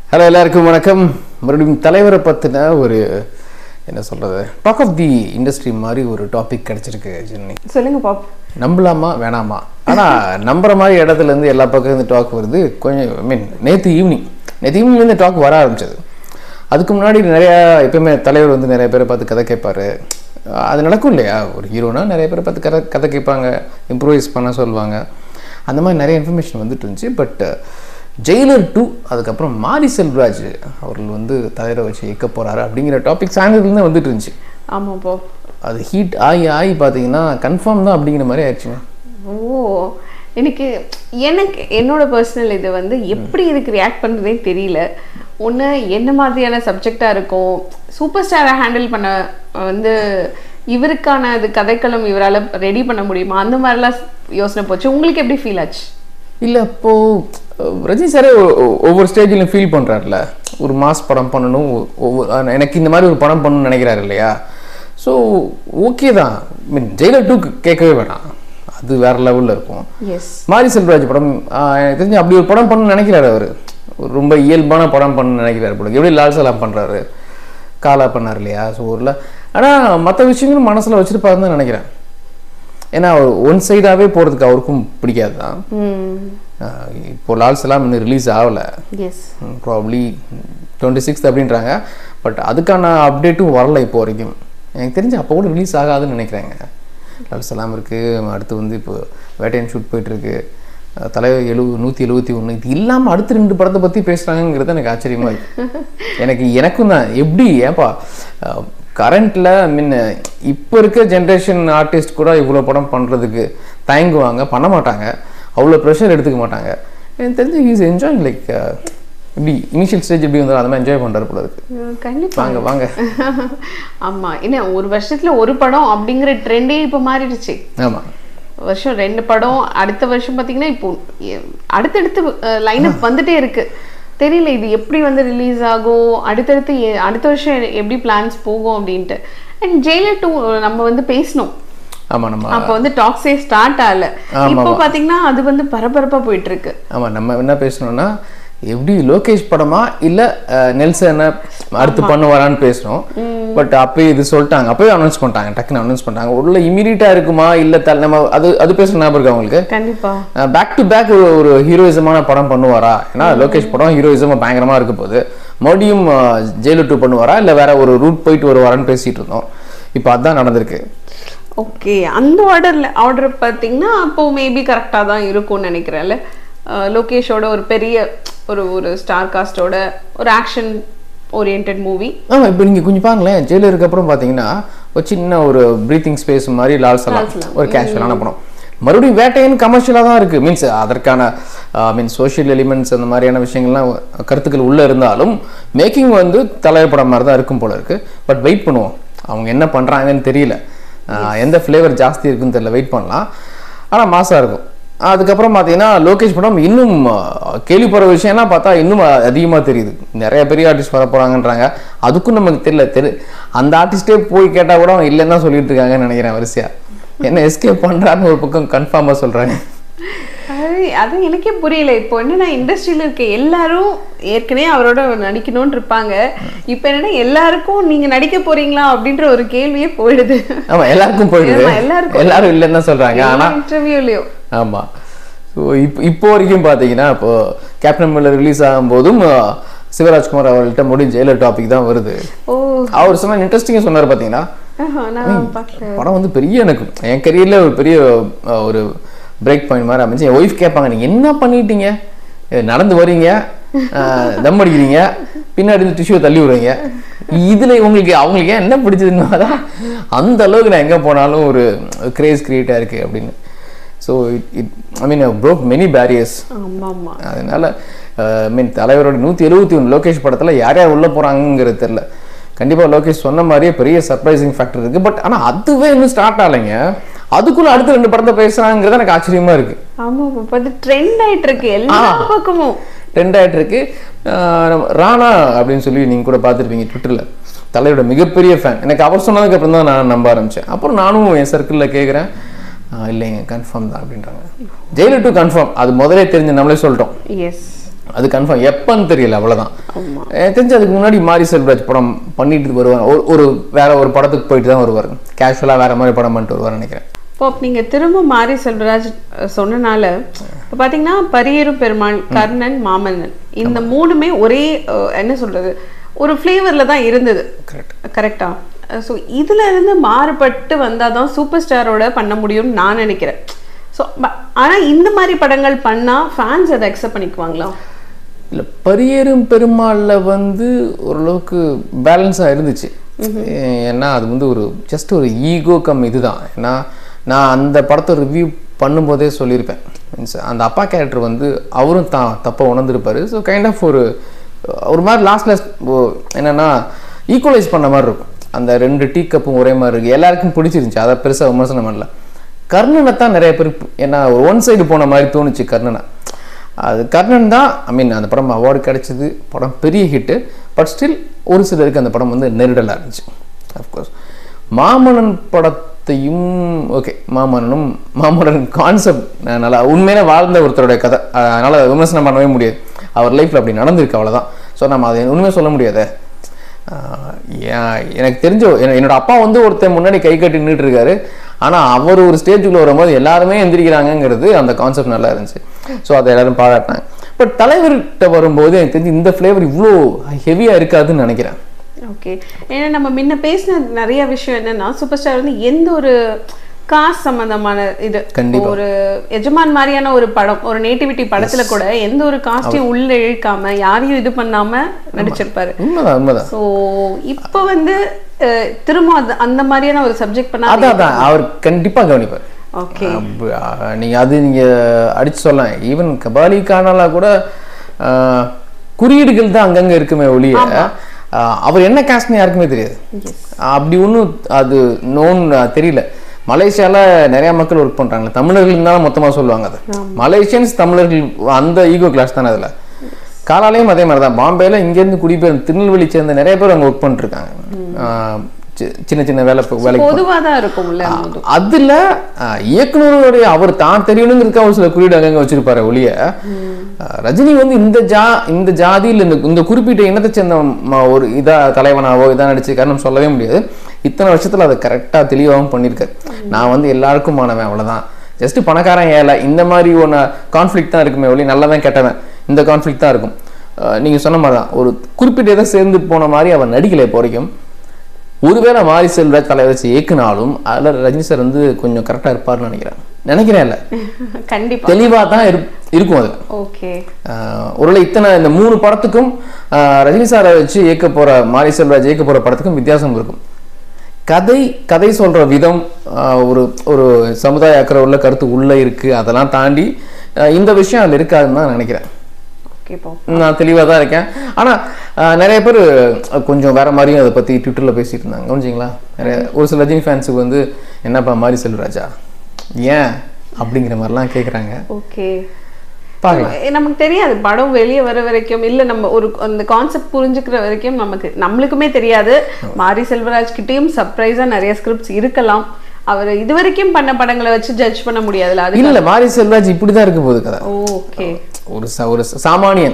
Hello எல்லாருக்கும் வணக்கம் மறுபடியும் தலைவரை பற்றின ஒரு என்ன சொல்கிறது டாக் ஆஃப் தி இண்டஸ்ட்ரி மாதிரி ஒரு டாபிக் கிடச்சிருக்கு ஜென்னி சொல்லுங்க பாப் நம்பலாமா வேணாமா ஆனால் நம்புற மாதிரி இடத்துல இருந்து எல்லா பக்கம் இருந்து டாக் வருது கொஞ்சம் ஐ மீன் நேற்று ஈவினிங் நேற்று ஈவினிங்லேருந்து டாக் வர ஆரம்பிச்சது அதுக்கு முன்னாடி நிறையா எப்பயுமே தலைவர் வந்து நிறைய பேரை பார்த்து கதை கேட்பாரு அது நடக்கும் இல்லையா ஒரு ஹீரோனா நிறைய பேரை பார்த்து கதை கதை கேட்பாங்க இம்ப்ரூவைஸ் பண்ண சொல்லுவாங்க அந்த மாதிரி நிறைய இன்ஃபர்மேஷன் வந்துட்டு இருந்துச்சு பட் ஜெயிலர் டூ அதுக்கப்புறம் மாரி செல்வராஜ் அவர்கள் வந்து தலைவரை வச்சு இயக்க போகிறாரு அப்படிங்கிற டாபிக் சாயந்தரத்துலேருந்து வந்துட்டு இருந்துச்சு ஆமா பாப் அது ஹீட் ஆகி ஆகி பார்த்தீங்கன்னா கன்ஃபார்ம் தான் அப்படிங்கிற மாதிரி ஆயிடுச்சுங்க ஓ எனக்கு எனக்கு என்னோட பர்சனல் இது வந்து எப்படி இதுக்கு ரியாக்ட் பண்ணுறதே தெரியல ஒன்று என்ன மாதிரியான சப்ஜெக்டாக இருக்கும் சூப்பர் ஸ்டாரை ஹேண்டில் பண்ண வந்து இவருக்கான அது கதைக்களம் இவரால் ரெடி பண்ண முடியுமா அந்த மாதிரிலாம் யோசனை போச்சு உங்களுக்கு எப்படி ஃபீல் ஆச்சு இல்லை இப்போ அஹ், ரஜினி சாரே ஒ- ஒ- ஒவ்வொரு ஸ்டேஜ்லையும் ஃபீல் பண்ணுறாருல ஒரு மாஸ் படம் பண்ணணும் ஒ- ஒவ்வொரு அஹ், எனக்கு இந்த மாதிரி ஒரு படம் பண்ணணும்னு நினைக்கிறாரு இல்லையா ஸோ ஓகே தான் மீன் ஜெயிலர் டூ கேட்கவே வேணாம் அது வேற லெவலில் இருக்கும் எஸ் மாரி செல்வராஜ் படம் ஆஹ், எனக்கு தெரிஞ்சு அப்படி ஒரு படம் பண்ணணும்னு நினைக்கிறாரு அவர் ரொம்ப இயல்பான படம் பண்ணணும்னு நினைக்கிறாரு போல எப்படி லால் சலாம் பண்ணுறாரு காலா பண்ணார் இல்லையா ஸோ ஊரில் ஆனால் மற்ற விஷயங்களும் மனசில் வச்சுருப்பாருன்னு தான் நினைக்கிறேன் ஏன்னா அவர் ஒன் சைடாகவே போகிறதுக்கு அவருக்கும் பிடிக்காது தான் ம் ஆஹ், இப்போ லால் சலாம் இன்னும் ரிலீஸ் ஆகலை எஸ் ப்ராப்ளி டுவெண்ட்டி சிக்ஸ்த் அப்படின்றாங்க பட் அதுக்கான அப்டேட்டும் வரல இப்போ வரைக்கும் எனக்கு தெரிஞ்சு அப்போ கூட ரிலீஸ் ஆகாதுன்னு நினைக்கிறேங்க லால் சலாம் இருக்குது அடுத்து வந்து இப்போ வேட்டையன் ஷூட் போயிட்டுருக்கு தலைவர் எழு நூற்றி எழுபத்தி ஒன்று இது இல்லாமல் அடுத்து ரெண்டு படத்தை பற்றி பேசுகிறாங்கிறது எனக்கு ஆச்சரியமாக இருக்கு எனக்கு எனக்கும் தான் எப்படி ஏப்பா கரண்ட்டில் மீன் இப்போ இருக்க ஜென்ரேஷன் ஆர்டிஸ்ட் கூட இவ்வளோ படம் பண்ணுறதுக்கு தயங்குவாங்க பண்ண மாட்டாங்க அவ்வளோ ப்ரெஷர் எடுத்துக்க மாட்டாங்க எனக்கு தெரிஞ்சு ஹீஸ் என்ஜாயிங் லைக் இப்படி இனிஷியல் ஸ்டேஜ் எப்படி வந்தாலும் அந்த மாதிரி என்ஜாய் பண்ணுறாரு போல இருக்கு கண்டிப்பா வாங்க வாங்க ஆமா என்ன ஒரு வருஷத்துல ஒரு படம் அப்படிங்கிற ட்ரெண்டே இப்போ மாறிடுச்சு ஆமாம் வருஷம் ரெண்டு படம் அடுத்த வருஷம் பார்த்தீங்கன்னா இப்போ எ- அடுத்தடுத்து லைனப் வந்துட்டே இருக்கு தெரியல இது எப்படி வந்து ரிலீஸ் ஆகும் அடுத்தடுத்து எ- அடுத்த வருஷம் எ- எப்படி பிளான்ஸ் போகும் அப்படின்ட்டு அண்ட் ஜெயிலர் டூ நம்ம வந்து பேசணும் ஆமாம் நம்ம அப்போ வந்து டாக்ஸே ஸ்டார்ட் ஆகல இப்போ பார்த்தீங்கன்னா அது வந்து பரபரப்பா போயிட்டு இருக்கு ஆமாம் நம்ம என்ன பேசணும்னா எப்படி லோகேஷ் படமா இல்லை நெல்சனை அடுத்து பண்ணுவாரான்னு பேசணும் பட் அப்பயே இது சொல்லிட்டாங்க அப்பயே அனௌன்ஸ் பண்ணிட்டாங்க டக்குன்னு அனௌன்ஸ் பண்ணிட்டாங்க உள்ள இமீடியட்டாக இருக்குமா இல்லை தல் நம்ம அது அது பேசுகிற ஞாபகம் இருக்கா உங்களுக்கு கண்டிப்பா பேக் டு பேக் ஒரு ஒரு ஹீரோயிசமான படம் பண்ணுவாரா ஏன்னா லோகேஷ் படம் ஹீரோயிசம் பயங்கரமா இருக்க போகுது மறுபடியும் ஜெயிலர் டூ பண்ணுவாரா இல்லை வேற ஒரு ரூட் போயிட்டு வருவாரான்னு பேசிட்டு இருந்தோம் இப்போ அதான் நடந்திருக்கு ஓகே அந்த ஆர்டர்ல ஆர்டர் பார்த்தீங்கன்னா அப்போ மேபி கரெக்டாக தான் இருக்கும்னு நினைக்கிறேன்ல அஹ் லோகேஷோட ஒரு பெரிய ஒரு ஒரு ஸ்டார் காஸ்டோட ஒரு ஆக்ஷன் ஓரியன்ட் மூவி ஆமா இப்போ நீங்க கொஞ்சம் பாருங்களேன் ஜெயிலருக்கு அப்புறம் பார்த்தீங்கன்னா ஒரு சின்ன ஒரு ப்ரீத்திங் ஸ்பேஸ் மாதிரி லால் சலாம் ஒரு கேஷுவலான படம் மறுபடியும் வேட்டையன் கமர்ஷியலாக தான் இருக்குது மீன்ஸ் அதற்கான மீன் சோஷியல் எலிமெண்ட்ஸ் அந்த மாதிரியான விஷயங்கள்லாம் கருத்துக்கள் உள்ளே இருந்தாலும் மேக்கிங் வந்து தலைவர் படம் மாதிரி தான் இருக்கும் போல இருக்கு பட் வெயிட் பண்ணுவோம் அவங்க என்ன பண்ணுறாங்கன்னு தெரியல ஆஹ் எந்த ஃப்ளேவர் ஜாஸ்தி இருக்குன்னு தெரியல வெயிட் பண்ணலாம் ஆனால் மாசாக இருக்கும் அதுக்கப்புறம் பார்த்தீங்கன்னா லோகேஷ் படம் இன்னும் ஆஹ், கேள்விப்படுற விஷயம்லாம் பார்த்தா இன்னும் அதிகமாக தெரியுது நிறைய பெரிய ஆர்டிஸ்ட் வர போகிறாங்கன்றாங்க அதுக்கும் நமக்கு தெரியல தெரி அந்த ஆர்டிஸ்டே போய் கேட்டால் கூட அவங்க இல்லைன்னு தான் சொல்லிட்டு இருக்காங்கன்னு நினைக்கிறேன் வரிசையா என்ன எஸ்கேப் பண்ணுறான்னு ஒரு பக்கம் கன்ஃபார்மாக சொல்கிறாங்க அது அது எனக்கே புரியல இப்போ என்னன்னா இண்டஸ்ட்ரியில இருக்க எல்லாரும் ஏற்கனவே அவரோட நடிக்கணும்னு இருப்பாங்க இப்போ என்னன்னா எல்லாருக்கும் நீங்க நடிக்க போறீங்களா அப்படின்ற ஒரு கேள்வியே போயிடுது ஆமா எல்லாருக்கும் போயிடுது ஆமா, எல்லாருக்கும். எல்லாரும் இல்லைன்னு தான் சொல்கிறாங்க ஆனால் இன்டர்வியூலயும் ஆமா ஸோ இப்போ இப்போ வரைக்கும் பார்த்தீங்கன்னா இப்போ கேப்டன் மில்லர் ரிலீஸ் ஆகும்போதும் ஆஹ், சிவராஜ்குமார் அவர்கள்ட்ட முடிஞ்ச ஜெயிலர் டாபிக் தான் வருது ஓ அவர் சொன்ன இன்ட்ரெஸ்டிங்காக சொன்னார் பார்த்தீங்கன்னா ஆஹா, நான் பார்க்கல படம் வந்து பெரிய எனக்கு என் கரியரில் ஒரு பெரிய அஹ், ஒரு பிரேக் பாயிண்ட் மாதிரி அமைச்சு என் ஒய்ஃப் கேட்பாங்க நீங்கள் என்ன பண்ணிட்டீங்க அஹ், நடந்து வரீங்க அஹ், தம் அடிக்கிறீங்க பின்னாடி இருந்து டிஷ்யூ தள்ளி விடுறீங்க இதில் உங்களுக்கு அவங்களுக்கு ஏன் என்ன பிடிச்சதுன்னா தான் அந்த அளவுக்கு நான் எங்கே போனாலும் ஒரு கிரேஸ் கிரியேட் ஆயிருக்கு அப்படின்னு so it it I mean broke many barriers ஆமா ஆமா அதனால மீன் தலைவரோட நூற்றி எழுபத்தி ஒன்று லோகேஷ் படத்தில் யார் யார் உள்ளே போகிறாங்கிறது தெரில கண்டிப்பாக லோகேஷ் சொன்ன மாதிரியே பெரிய சர்ப்ரைசிங் ஃபேக்டர் இருக்குது பட் ஆனால் அதுவே இன்னும் ஸ்டார்ட் ஆகலைங்க அதுக்குள்ள அடுத்த ரெண்டு படத்தை பேசுகிறாங்கிறது எனக்கு ஆச்சரியமா இருக்கு ஆமா இப்போ அது ட்ரெண்ட் ஆயிட்டு இருக்கு எல்லா பக்கமும் ட்ரெண்ட் ஆகிட்டு இருக்கு ஆஹ் நம்ம ராணா அப்படின்னு சொல்லி நீங்கள் கூட பார்த்துருப்பீங்க ட்விட்டரில் தலைவரோட மிகப்பெரிய ஃபேன் எனக்கு அவர் சொன்னதுக்கு அப்புறம் தான் நான் நம்ப ஆரம்பித்தேன் அப்புறம் நானும் என் சர்க்கிளில் கேட்குறேன் இல்லைங்க கன்ஃபார்ம் தான் அப்படின்றாங்க ஜெயிலர் டூ கன்ஃபார்ம் அது முதலே தெரிஞ்சு நம்மளே சொல்லிட்டோம் எஸ் அது கன்ஃபார்ம் எப்பன்னு தெரியல அவ்வளவுதான் எனக்கு தெரிஞ்சு அதுக்கு முன்னாடி மாரி செல்வராஜ் படம் பண்ணிட்டு வருவார் ஒரு ஒரு வேற ஒரு படத்துக்கு போயிட்டு தான் வருவார் கேஷுவலா வேற மாதிரி படம் பண்ணிட்டு வருவார் நினைக்கிறேன் இப்போ நீங்க திரும்ப மாரி செல்வராஜ் அஹ், சொன்னனால இப்போ பாத்தீங்கன்னா பரியேறும் பெருமாள் கர்ணன் மாமன்னன் இந்த மூணுமே ஒரே அஹ், என்ன சொல்றது ஒரு ஃப்ளேவர்ல தான் இருந்தது கரெக்ட் கரெக்டா ஸோ இதுல இருந்து மாறுபட்டு வந்தாதான் சூப்பர் ஸ்டாரோட பண்ண முடியும்னு நான் நினைக்கிறேன் ஸோ ஆனா இந்த மாதிரி படங்கள் பண்ணா ஃபேன்ஸ் அதை அக்செப்ட் பண்ணிக்குவாங்களா இல்ல பரியேறும் பெருமாள்ல வந்து ஓரளவுக்கு பேலன்ஸாக இருந்துச்சு ஏன்னா அது வந்து ஒரு ஜஸ்ட் ஒரு ஈகோ கம் இதுதான் ஏன்னா நான் அந்த படத்தை ரிவ்யூ பண்ணும்போதே சொல்லியிருப்பேன் மீன்ஸ் அந்த அப்பா கேரக்டர் வந்து அவரும் தான் தப்பை உணர்ந்திருப்பாரு ஸோ கைண்ட் ஆஃப் ஒரு ஒரு மாதிரி லாஸ்ட்ல என்னன்னா ஈக்குவலைஸ் பண்ண மாதிரி இருக்கும் அந்த ரெண்டு டீ கப்பும் ஒரே மாதிரி இருக்கு எல்லாருக்கும் பிடிச்சிருந்துச்சு அதை பெருசாக விமர்சனம் பண்ணல கர்ணனை தான் நிறைய பேர் ஏன்னா ஒரு ஒன் சைடு போன மாதிரி தோணுச்சு கர்ணனை அது கர்ணன் தான் ஐ மீன் அந்த படம் அவார்டு கிடைச்சது படம் பெரிய ஹிட்டு பட் ஸ்டில் ஒரு சிலருக்கு அந்த படம் வந்து நெருடலாக இருந்துச்சு அஃப்கோர்ஸ் மாமன்னன் படத்தையும் ஓகே மாமன்னனும் மாமன்னன் கான்செப்ட் நல்லா உண்மையிலே வாழ்ந்த ஒருத்தருடைய கதை அதனால் விமர்சனம் பண்ணவே முடியாது அவர் லைஃப்பில் அப்படி நடந்திருக்கு அவ்வளோதான் ஸோ நம்ம அதை உண்மையாக சொல்ல முடியாதே ஆஹ் ஏன் எனக்கு தெரிஞ்ச என்ன- என்னோட அப்பா வந்து ஒருத்தன் முன்னாடி கை கட்டி நின்றுட்டு இருக்காரு ஆனா அவர் ஒரு ஸ்டேஜுக்குள்ள வரும்போது எல்லாருமே எந்திரிக்கிறாங்கங்கிறது அந்த கான்செப்ட் நல்லா இருந்துச்சு ஸோ அதை எல்லாரும் பாராட்டினாங்க பட் தலைவர்கிட்ட வரும்போது எனக்கு தெரிஞ்சு இந்த ஃப்ளேவர் இவ்வளோ ஹெவியா இருக்காதுன்னு நினைக்கிறேன் ஓகே ஏன்னா நம்ம முன்ன பேசின நிறைய விஷயம் என்னன்னா சூப்பர் ஸ்டார் வந்து எந்த ஒரு காசு சம்பந்தமான இது கண்டிப்பா. ஒரு எஜமான் மாதிரியான ஒரு படம் ஒரு நேட்டிவிட்டி படத்துல கூட எந்த ஒரு காஸ்டையும் உள்ள இழுக்காம யாரையும் இது பண்ணாம நடிச்சிருப்பாரு உண்மைதான் உண்மைதான் சோ இப்போ வந்து அஹ், திரும்ப அது- அந்த மாதிரியான ஒரு சப்ஜெக்ட் பண்ணா அதான் அதான் அவர் கண்டிப்பா கவனிப்பார் ஓகே அப்ப, அஹ், நீங்க அது நீங்க அடிச்சு சொல்லலாம் ஈவன் கபாலி கானாலா கூட அஹ், குறியீடுகள் தான் அங்கங்க இருக்குமே ஒழிய அஹ், அவர் என்ன காஸ்ட்னு யாருக்குமே தெரியாது அப்படி ஒன்றும் அது நோன் தெரியல மலேசியால நிறைய மக்கள் ஒர்க் பண்றாங்க தமிழர்கள் தான் மொத்தமா சொல்லுவாங்க அது மலேசியன்ஸ் தமிழர்கள் அந்த ஈகோ கிளாஸ் தானே அதுல காலாலையும் அதே மாதிரி தான் பாம்பேல இங்கேருந்து குடிபெயர்ந்து திருநெல்வேலி சேர்ந்த நிறைய பேர் அங்க ஒர்க் பண்ணிட்டு இருக்காங்க அஹ், சி- சின்ன சின்ன வேலை வேலைக்கு பொதுவா தான் இருக்கும்ல அது. அதுல அஹ், இயக்குனருடைய அவர் தான் தெரியணுங்கிறதுக்கு அவர் சில குறியீடு அங்கங்க வச்சிருப்பாரு ஒழிய அஹ், ரஜினி வந்து இந்த ஜா இந்த ஜாதியில் இந்த இந்த குறிப்பிட்ட இனத்தை சேர்ந்த ம- ஒரு இதா தலைவனாவோ இதா நடிச்சிருக்காருன்னு சொல்லவே முடியாது இத்தனை வருஷத்துல அதை கரெக்டா தெளிவாகவும் பண்ணியிருக்காரு நான் வந்து எல்லாருக்குமானவன் அவ்வளவுதான் ஜஸ்ட் பணக்காரன் ஏழை இந்த மாதிரி ஒன்று கான்ஃப்ளிக் தான் இருக்குமே ஒளி நல்லவன் கெட்டவன் இந்த கான்ஃப்ளிக் தான் இருக்கும் அஹ், நீங்க சொன்ன மாதிரி தான் ஒரு குறிப்பிட்ட இதை சேர்ந்து போன மாதிரி அவர் நடிக்கலை இப்போ வரைக்கும் ஒருவேளை மாரி செல்வராஜ் தலைவர் வச்சு இயக்குனாலும் அதில் ரஜினி சார் வந்து கொஞ்சம் கரெக்டாக இருப்பார்னு நினைக்கிறேன் நினைக்கிறேன் இல்லை கண்டிப்பா தெளிவாக தான் இரு- இருக்கும் அது ஓகே ஒருவேளை இத்தனை இந்த மூணு படத்துக்கும் ஆஹ், ரஜினி சாரை வச்சு இயக்க போற மாரி செல்வராஜ் இயக்க போற படத்துக்கும் வித்தியாசம் இருக்கும் கதை கதை சொல்ற விதம் ஆஹ், ஒரு ஒரு சமுதாய அக்கறை உள்ள கருத்து உள்ள இருக்கு அதெல்லாம் தாண்டி ஆஹ், இந்த விஷயம் அதில் இருக்காதுன்னு தான் நினைக்கிறேன் ஓகே இப்போ நான் தெளிவாக தான் இருக்கேன் ஆனால் நிறைய பேர் கொஞ்சம் வேற மாதிரியும் அதை பற்றி ட்விட்டரில் பேசிட்டு இருந்தாங்க கவனிச்சிங்களா நிறைய ஒரு சில ரஜினி ஃபேன்ஸுக்கு வந்து என்னப்பா மாரி செல்வராஜா ஏன் அப்படிங்கிற மாதிரிலாம் கேட்குறாங்க ஓகே பார்க்கலாம் எ- நமக்கு தெரியாது படம் வெளியே வர வரைக்கும் இல்ல நம்ம ஒரு அந்த கான்செப்ட் புரிஞ்சுக்கிற வரைக்கும் நமக்கு நம்மளுக்குமே தெரியாது மாரி செல்வராஜ் கிட்டயும் சர்ப்ரைஸா நிறைய ஸ்கிரிப்ட்ஸ் இருக்கலாம் அவர் இது வரைக்கும் பண்ண படங்களை வச்சு ஜட்ஜ் பண்ண முடியாதுல்ல அது இல்ல மாரி செல்வராஜ் இப்படி தான் இருக்க போகுது கதை ஓகே ஒரு ச- ஒரு ச- சாமானியன்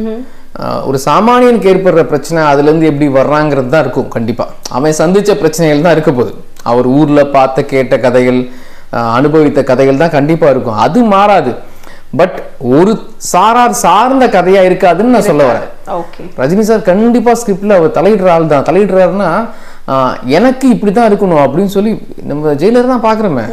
ஆஹ் ஒரு சாமானியனுக்கு ஏற்படுற பிரச்சனை அதுல இருந்து எப்படி வர்றாங்கிறது தான் இருக்கும் கண்டிப்பா அவன் சந்திச்ச பிரச்சனைகள் தான் இருக்க போகுது அவர் ஊர்ல பார்த்த கேட்ட கதைகள் ஆஹ் அனுபவித்த கதைகள் தான் கண்டிப்பா இருக்கும் அது மாறாது பட் ஒரு சாரார் சார்ந்த கதையா இருக்காதுன்னு நான் சொல்ல வரேன் ஓகே ரஜினி சார் கண்டிப்பா ஸ்கிரிப்ட்ல அவர் தலையிடுற ஆள் தான் தலையிடுறாருன்னா ஆஹ் எனக்கு இப்படிதான் இருக்கணும் அப்படின்னு சொல்லி நம்ம ஜெயிலர் தான் பாக்குறோமே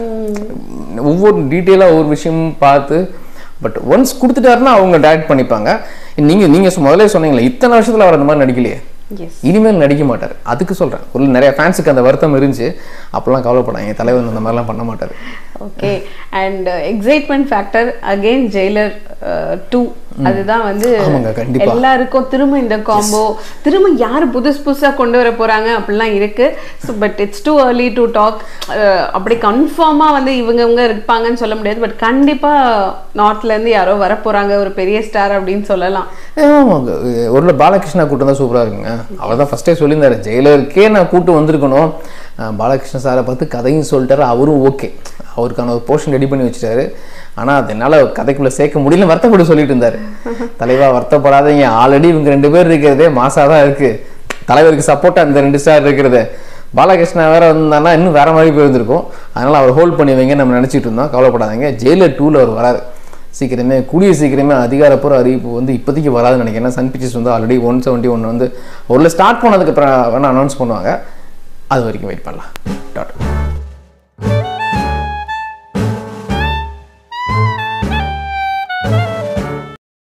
ஒவ்வொரு டீட்டெயிலாக ஒவ்வொரு விஷயமும் பார்த்து பட் ஒன்ஸ் கொடுத்துட்டாருன்னா அவங்க டைரக்ட் பண்ணிப்பாங்க நீங்க நீங்க சொ- முதல்ல சொன்னீங்களே இத்தனை வருஷத்துல அவர் அந்த மாதிரி நடிக்கலையே எஸ் இனிமேல் நடிக்க மாட்டார் அதுக்கு சொல்றேன் ஒரு நிறைய ஃபேன்ஸுக்கு அந்த வருத்தம் இருந்துச்சு அப்பெல்லாம் கவலைப்படாங்க தலைவர் அந்த மாதிரிலாம் பண்ண மாட்டார் okay and excitement factor again Jailer two அதுதான் வந்து ஆமாங்க, கண்டிப்பா. எல்லாருக்கும் திரும்ப இந்த காம்போ திரும்ப யார் புதுசு புதுசா கொண்டு வர போறாங்க அப்படிலாம் இருக்கு so but it's too early to talk அப்படி கன்ஃபார்மா வந்து இவங்க இவங்க இருப்பாங்கன்னு சொல்ல முடியாது பட் கண்டிப்பா நார்த்ல இருந்து யாரோ வர போறாங்க ஒரு பெரிய ஸ்டார் அப்படின்னு சொல்லலாம் ஆமாங்க ஒரு பாலகிருஷ்ணா கூட்டம் தான் சூப்பராக இருக்குங்க அவர் தான் ஃபஸ்ட்டே சொல்லியிருந்தாரு ஜெயிலருக்கே நான் கூட்டு வந்திருக்கணும் அஹ் பாலகிருஷ்ண சாரை பார்த்து கதையும் சொல்லிட்டாரு அவரும் ஓகே அவருக்கான ஒரு போர்ஷன் ரெடி பண்ணி வச்சுட்டாரு ஆனால் அது என்னால் கதைக்குள்ளே சேர்க்க முடியல வருத்தப்பட்டு சொல்லிட்டு இருந்தார் தலைவா வருத்தப்படாதீங்க ஆல்ரெடி இவங்க ரெண்டு பேர் இருக்கிறதே மாசாக தான் இருக்குது தலைவருக்கு சப்போர்ட்டாக இந்த ரெண்டு ஸ்டார் இருக்கிறது பாலகிருஷ்ணா வேற வந்தான்னா இன்னும் வேற மாதிரி போயிருந்திருக்கும் அதனால அவர் ஹோல்ட் பண்ணி வைங்க நம்ம நினச்சிட்டு இருந்தோம் கவலைப்படாதீங்க ஜெயிலர் டூவில் அவர் வராரு சீக்கிரமே கூடிய சீக்கிரமே அதிகாரப்பூர்வ அறிவிப்பு வந்து இப்போதைக்கு வராதுன்னு நினைக்கிறேன் ஏன்னா சன் பிக்சர்ஸ் வந்து ஆல்ரெடி ஒன் செவன்ட்டி ஒன் வந்து ஒரு ஸ்டார்ட் பண்ணதுக்கு அப்புறம் வேணால் அனௌன்ஸ் பண்ணுவாங்க அது வரைக்கும் வெயிட் பண்ணலாம் டாட்